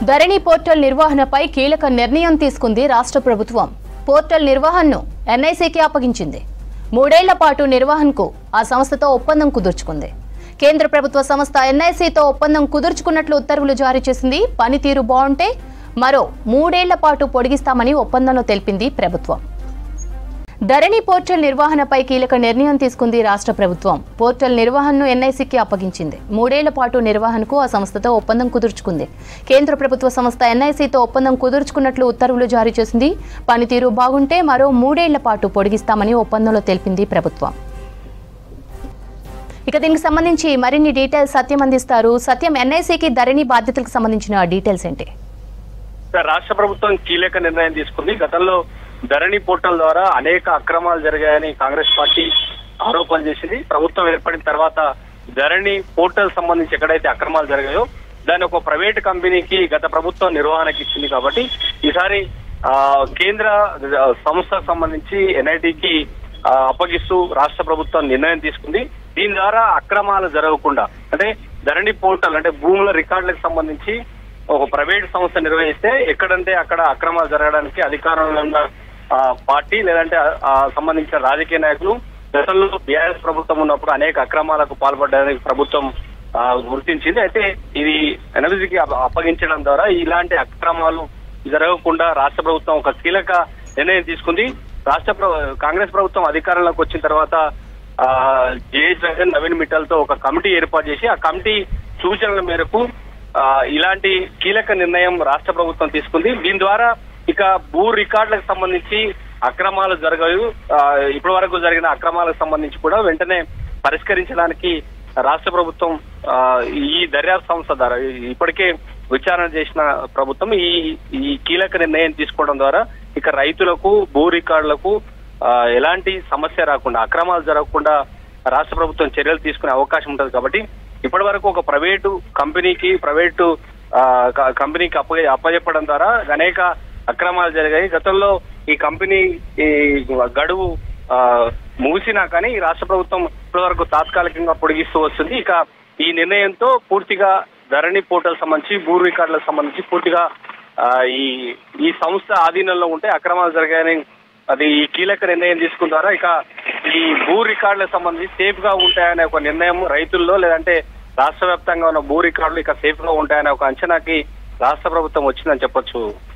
ధరణి portal నిర్వహణపై కీలక నిర్ణయం తీసుకుంది రాష్ట్ర ప్రభుత్వం పోర్టల్ నిర్వహణను ఎన్ఐసికి అప్పగించింది మూడేళ్ల పాటు నిర్వహణకు ఆ సంస్థతో ఒప్పందం కుదుర్చుకుంది కేంద్ర ప్రభుత్వ సంస్థ ఎన్ఐసితో ఒప్పందం కుదుర్చుకున్నట్లు ఉత్తర్వులు జారీ చేసింది పనితీరు బాగుంటే మరో మూడేళ్ల పాటు పొడిగిస్తామని ఒప్పందంలో తెలిపింది ప్రభుత్వం ధరణి పోర్టల్ నిర్వహణపై కీలక నిర్ణయం తీసుకుంది రాష్ట్ర ప్రభుత్వం పోర్టల్ నిర్వహణను ఎన్ఐసికి అప్పగించింది మూడేళ్ల పాటు నిర్వహణకు ఆ సంస్థతో ఒప్పందం కుదుర్చుకుంది కేంద్ర ప్రభుత్వ సంస్థ ఎన్ఐసితో ఒప్పందం కుదుర్చుకున్నట్లు ఉత్తర్వులు జారీ చేసింది పనితీరు బాగుంటే మరో మూడేళ్ల పాటు పొడిగిస్తామని ఒప్పందంలో తెలిపింది ప్రభుత్వం ఇక దీనికి సంబంధించి మరిన్ని డీటెయిల్స్ సత్యం అందిస్తారు సత్యం ఎన్ఐసికి ధరణి బాధ్యతలకు సంబంధించిన డీటెయిల్స్ ఏంటి సార్, రాష్ట్ర ప్రభుత్వం కీలక నిర్ణయం తీసుకుంది గతంలో ధరణి పోర్టల్ ద్వారా అనేక అక్రమాలు జరిగాయని కాంగ్రెస్ పార్టీ ఆరోపణలు చేసింది ప్రభుత్వం ఏర్పడిన తర్వాత ధరణి పోర్టల్ సంబంధించి ఎక్కడైతే అక్రమాలు జరిగాయో దాన్ని ఒక ప్రైవేట్ కంపెనీకి గత ప్రభుత్వం నిర్వహణకి ఇచ్చింది కాబట్టి ఈసారి ఆ, కేంద్ర ఆ, సంస్థకు సంబంధించి ఎన్ఐటికి అప్పగిస్తూ రాష్ట్ర ప్రభుత్వం నిర్ణయం తీసుకుంది దీని ద్వారా అక్రమాలు జరగకుండా అంటే ధరణి పోర్టల్ అంటే భూముల రికార్డులకు సంబంధించి ఒక ప్రైవేట్ సంస్థ నిర్వహిస్తే ఎక్కడంటే అక్కడ అక్రమాలు జరగడానికి అధికారంలో ఉన్న ఆ, పార్టీ లేదంటే ఆ- ఆ సంబంధించిన రాజకీయ నాయకులు గతంలో బీఆర్ఎస్ ప్రభుత్వం ఉన్నప్పుడు అనేక అక్రమాలకు పాల్పడడానికి ప్రభుత్వం ఆ, గుర్తించింది అయితే ఇది ఎనర్జీకి అప్పగించడం ద్వారా ఇలాంటి అక్రమాలు జరగకుండా రాష్ట్ర ప్రభుత్వం ఒక కీలక నిర్ణయం తీసుకుంది రాష్ట్ర ప్ర- కాంగ్రెస్ ప్రభుత్వం అధికారంలోకి వచ్చిన తర్వాత ఆ, జేఎస్ రంగన్ నవీన్ మిట్టల్ తో ఒక కమిటీ ఏర్పాటు చేసి ఆ కమిటీ సూచనల మేరకు ఆ, ఇలాంటి కీలక నిర్ణయం రాష్ట్ర ప్రభుత్వం తీసుకుంది దీని ద్వారా ఇక భూ రికార్డులకు సంబంధించి అక్రమాలు జరగవు ఆ, ఇప్పటి వరకు జరిగిన అక్రమాలకు సంబంధించి కూడా వెంటనే పరిష్కరించడానికి రాష్ట్ర ప్రభుత్వం ఆ, ఈ దర్యాప్తు సంస్థ ద్వారా ఇప్పటికే విచారణ చేసిన ప్రభుత్వం ఈ ఈ కీలక నిర్ణయం తీసుకోవడం ద్వారా ఇక రైతులకు భూ రికార్డులకు ఆ, ఎలాంటి సమస్య రాకుండా అక్రమాలు జరగకుండా రాష్ట్ర ప్రభుత్వం చర్యలు తీసుకునే అవకాశం ఉంటుంది కాబట్టి ఇప్పటి వరకు ఒక ప్రైవేటు కంపెనీకి ప్రైవేటు ఆ, క- కంపెనీకి అప్ప అప్పచెప్పడం ద్వారా అనేక అక్రమాలు జరిగాయి గతంలో ఈ కంపెనీ ఈ గడువు ఆ, ముగిసినా కానీ ఈ రాష్ట్ర ప్రభుత్వం ఇప్పటి వరకు తాత్కాలికంగా పొడిగిస్తూ వస్తుంది ఇక ఈ నిర్ణయంతో పూర్తిగా ధరణి పోర్టల్ సంబంధించి భూ రికార్డులకు సంబంధించి పూర్తిగా ఆ, ఈ ఈ సంస్థ ఆధీనంలో ఉంటే అక్రమాలు జరిగాయని అది ఈ కీలక నిర్ణయం తీసుకున్న ద్వారా ఇక ఈ భూ రికార్డులకు సంబంధించి సేఫ్ గా ఉంటాయనే ఒక నిర్ణయం రైతుల్లో లేదంటే రాష్ట్ర వ్యాప్తంగా ఉన్న భూ రికార్డులు ఇక సేఫ్ గా ఉంటాయనే ఒక అంచనాకి రాష్ట్ర ప్రభుత్వం వచ్చిందని చెప్పొచ్చు